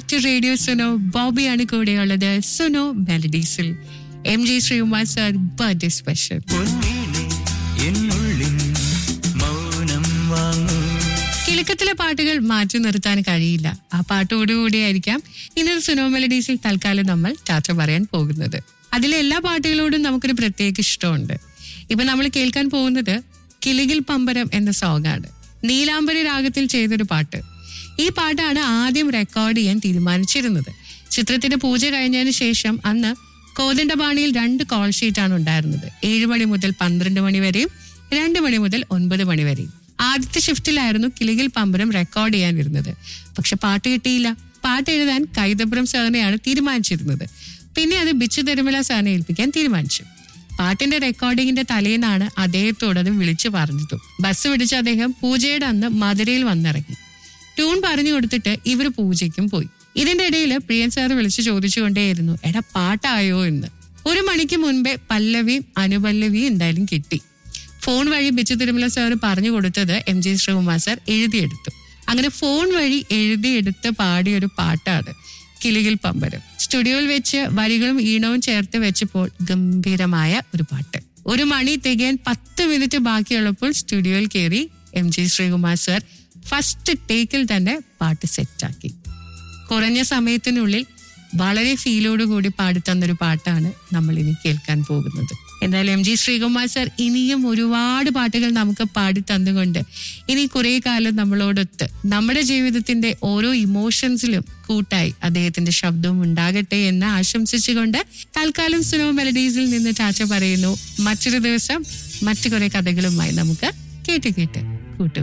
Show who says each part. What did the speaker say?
Speaker 1: back to radio Suno ബോബിയാണ് കൂടെയുള്ളത് സുനോ മെലഡീസിൽ M G Sreekumar sir birthday special
Speaker 2: പൊന്നീനെ എന്നുള്ളിൻ മൗനം വാങ്ങൂ
Speaker 1: കിലുക്കത്തിലെ പാട്ടുകൾ മാറ്റി നിർത്താൻ കഴിയില്ല ആ പാട്ടോടുകൂടിയായിരിക്കാം ഇന്നത്തെ സുനോ മെലഡീസിൽ തൽക്കാലം നമ്മൾ ടാറ്റ പറയാൻ പോകുന്നത് അതിലെ എല്ലാ പാട്ടുകളോടും നമുക്കൊരു പ്രത്യേക ഇഷ്ടമുണ്ട് ഇപ്പൊ നമ്മൾ കേൾക്കാൻ പോകുന്നത് കിളികിൽ പമ്പരം എന്ന സോങ്ങാണ് നീലാംബരി രാഗത്തിൽ ചെയ്തൊരു പാട്ട് ഈ പാട്ടാണ് ആദ്യം റെക്കോർഡ് ചെയ്യാൻ തീരുമാനിച്ചിരുന്നത് ചിത്രത്തിന്റെ പൂജ കഴിഞ്ഞതിന് ശേഷം അന്ന് കോദണ്ഡപാണിയിൽ രണ്ട് കോൾ ഷീറ്റാണ് ഉണ്ടായിരുന്നത് ഏഴ് മണി മുതൽ പന്ത്രണ്ട് മണി വരെയും രണ്ട് മണി മുതൽ ഒൻപത് മണി വരെയും ആദ്യത്തെ ഷിഫ്റ്റിലായിരുന്നു കിളികിൽ പമ്പരം റെക്കോർഡ് ചെയ്യാൻ ഇരുന്നത് പക്ഷെ പാട്ട് കിട്ടിയില്ല പാട്ട് എഴുതാൻ കൈതപുരം സാറിനെയാണ് തീരുമാനിച്ചിരുന്നത് പിന്നെ അത് ബിച്ചു തെരുമല സാറിനെ ഏൽപ്പിക്കാൻ തീരുമാനിച്ചു പാട്ടിന്റെ റെക്കോർഡിങ്ങിന്റെ തലേന്നാണ് അദ്ദേഹത്തോട് അത് വിളിച്ചു പറഞ്ഞതും ബസ് പിടിച്ച് അദ്ദേഹം പൂജയുടെ അന്ന് മധുരയിൽ വന്നിറങ്ങി ട്യൂൺ പറഞ്ഞു കൊടുത്തിട്ട് ഇവർ പൂജയ്ക്കും പോയി ഇതിന്റെ ഇടയിൽ പ്രിയൻ സാർ വിളിച്ചു ചോദിച്ചുകൊണ്ടേയിരുന്നു എടാ പാട്ടായോ എന്ന് ഒരു മണിക്ക് മുൻപേ പല്ലവിയും അനുപല്ലവിയും എന്തായാലും കിട്ടി ഫോൺ വഴി ബിച്ചു തിരുമല സാർ പറഞ്ഞു കൊടുത്തത് എം ജി ശ്രീകുമാർ സാർ എഴുതിയെടുത്തു അങ്ങനെ ഫോൺ വഴി എഴുതിയെടുത്ത് പാടിയ ഒരു പാട്ടാണ് കിളികിൽ പമ്പരം സ്റ്റുഡിയോയിൽ വെച്ച് വരികളും ഈണവും ചേർത്ത് വെച്ചപ്പോൾ ഗംഭീരമായ ഒരു പാട്ട് ഒരു മണി തികയാൻ പത്ത് മിനിറ്റ് ബാക്കിയുള്ളപ്പോൾ സ്റ്റുഡിയോയിൽ കയറി M G Sreekumar sir first ടേക്കിൽ തന്നെ പാട്ട് സെറ്റാക്കി കുറഞ്ഞ സമയത്തിനുള്ളിൽ വളരെ ഫീലോടുകൂടി പാടിത്തന്നൊരു പാട്ടാണ് നമ്മൾ ഇനി കേൾക്കാൻ പോകുന്നത് എന്തായാലും എം ജി ശ്രീകുമാർ സാർ ഇനിയും ഒരുപാട് പാട്ടുകൾ നമുക്ക് പാടി തന്നുകൊണ്ട് ഇനി കുറെ കാലം നമ്മളോടൊത്ത് നമ്മുടെ ജീവിതത്തിന്റെ ഓരോ ഇമോഷൻസിലും കൂട്ടായി അദ്ദേഹത്തിന്റെ ശബ്ദവും ഉണ്ടാകട്ടെ എന്ന് ആശംസിച്ചുകൊണ്ട് തൽക്കാലം സുനോ മെലഡീസിൽ നിന്ന് ചാച്ച പറയുന്നു മറ്റൊരു ദിവസം മറ്റു കുറെ കഥകളുമായി നമുക്ക് കേട്ട് കേട്ട് കൂട്ടുക